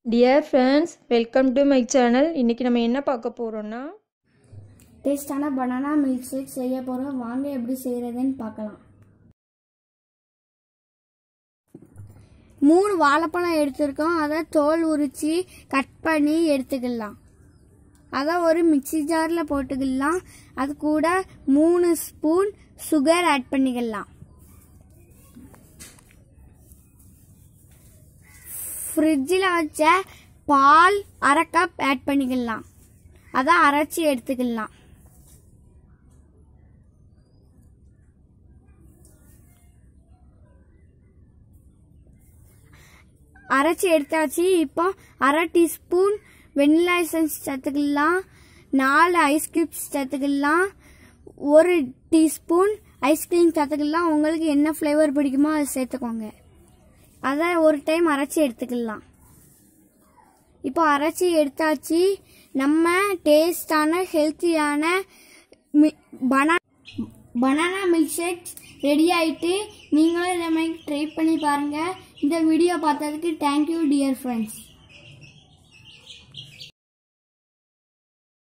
dear friends welcome to my channel இன்றைக்கி நம்ம என்ன பார்க்க போகிறோன்னா டேஸ்டான பனானா மில்க் ஷேக் செய்ய போகிறோம் வாங்க எப்படி செய்கிறதுன்னு பார்க்கலாம் மூணு வாழைப்பழம் எடுத்திருக்கோம் அதை தோல் உரித்து கட் பண்ணி எடுத்துக்கலாம் அதை ஒரு மிக்ஸி ஜாரில் போட்டுக்கலாம் அது கூட மூணு ஸ்பூன் சுகர் ஆட் பண்ணிக்கலாம் ஃப்ரிட்ஜில் வச்ச பால் அரை கப் ஆட் பண்ணிக்கலாம் அதை அரைச்சி எடுத்துக்கலாம் அரைச்சி எடுத்தாச்சு இப்போ அரை டீஸ்பூன் வெண்ணிலா எசன்ஸ் சேர்த்துக்கலாம் நாலு ஐஸ் கியூப்ஸ் சேர்த்துக்கலாம் ஒரு டீஸ்பூன் ஐஸ்கிரீம் சேர்த்துக்கலாம் உங்களுக்கு என்ன ஃப்ளேவர் பிடிக்குமோ அதை சேர்த்துக்கோங்க அதை ஒரு டைம் அரைச்சி எடுத்துக்கலாம் இப்போ அரைச்சி எடுத்தாச்சு நம்ம டேஸ்டான ஹெல்த்தியான பனா பனானா மில்க் ஷேக்ஸ் ரெடி ஆயிட்டு நீங்களும் இந்த மாதிரி ட்ரை பண்ணி பாருங்க இந்த வீடியோ பார்த்ததுக்கு தேங்க்யூ டியர் ஃப்ரெண்ட்ஸ்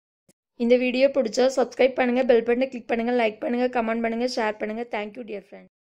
இந்த வீடியோ பிடிச்சா சப்ஸ்கிரைப் பண்ணுங்கள் பெல் பட்டனை கிளிக் பண்ணுங்கள் லைக் பண்ணுங்கள் கமெண்ட் பண்ணுங்கள் ஷேர் பண்ணுங்கள் தேங்க்யூ டியர் ஃப்ரெண்ட்ஸ்